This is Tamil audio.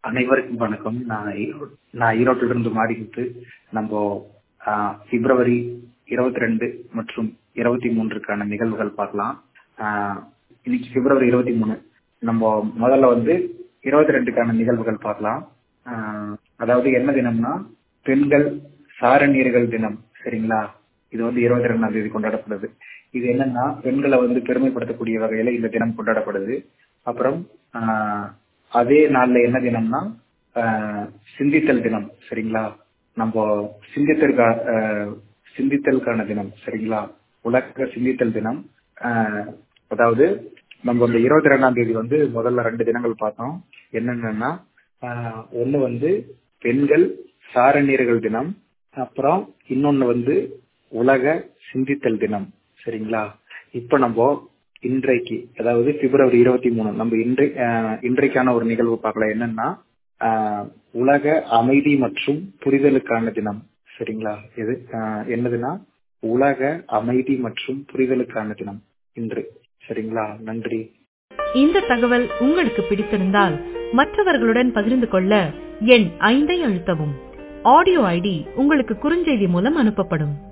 அனைவருக்கும் வணக்கம் நான் ஈரோடு நான் ஈரோட்டில இருந்து மாறிக்கிட்டு நம்ம ஆஹ், பிப்ரவரி இருபத்தி ரெண்டு மற்றும் இருபத்தி மூன்றுக்கான நிகழ்வுகள் பார்க்கலாம் ஆஹ், இன்னைக்கு பிப்ரவரி இருபத்தி மூணு நம்ம முதல்ல வந்து இருபத்தி ரெண்டுக்கான நிகழ்வுகள் பார்க்கலாம் ஆஹ், அதாவது என்ன தினம்னா பெண்கள் சாரணியர்கள் தினம் சரிங்களா இது வந்து இருபத்தி ரெண்டாம் தேதி கொண்டாடப்படுது இது என்னன்னா பெண்களை வந்து பெருமைப்படுத்தக்கூடிய வகையில இந்த தினம் கொண்டாடப்படுது அப்புறம் ஆஹ், அதே நாள்ல என்ன தினம்னா ஆஹ், சிந்தித்தல் தினம் சரிங்களா நம்ம சிந்தித்தற்கா ஆஹ், சிந்தித்தலுக்கான தினம் சரிங்களா உலக சிந்தித்தல் தினம் ஆஹ், அதாவது நம்ம இந்த இருபத்தி ரெண்டாம் தேதி வந்து முதல்ல ரெண்டு தினங்கள் பார்த்தோம் என்னென்னன்னா ஆஹ், ஒண்ணு வந்து பெண்கள் சாரணியர்கள் தினம் அப்புறம் இன்னொன்னு வந்து உலக சிந்தித்தல் தினம் சரிங்களா இப்ப நம்ம இன்றைக்கு அதாவது பிப்ரவரி இருபத்தி மூணு நம்ம இன்றை ஆஹ், இன்றைக்கான ஒரு நிகழ்வு பார்க்கலாம் என்னன்னா ஆஹ், உலக அமைதி மற்றும் புரிதலுக்கான தினம் சரிங்களா இது ஆஹ், என்னதுன்னா உலக அமைதி மற்றும் புரிதலுக்கான தினம் இன்று சரிங்களா நன்றி இந்த தகவல் உங்களுக்கு பிடித்திருந்தால் மற்றவர்களுடன் பகிர்ந்து கொள்ள எண் ஐந்தை அழுத்தவும் ஆடியோ ஐடி உங்களுக்கு குறுஞ்செய்தி மூலம் அனுப்பப்படும்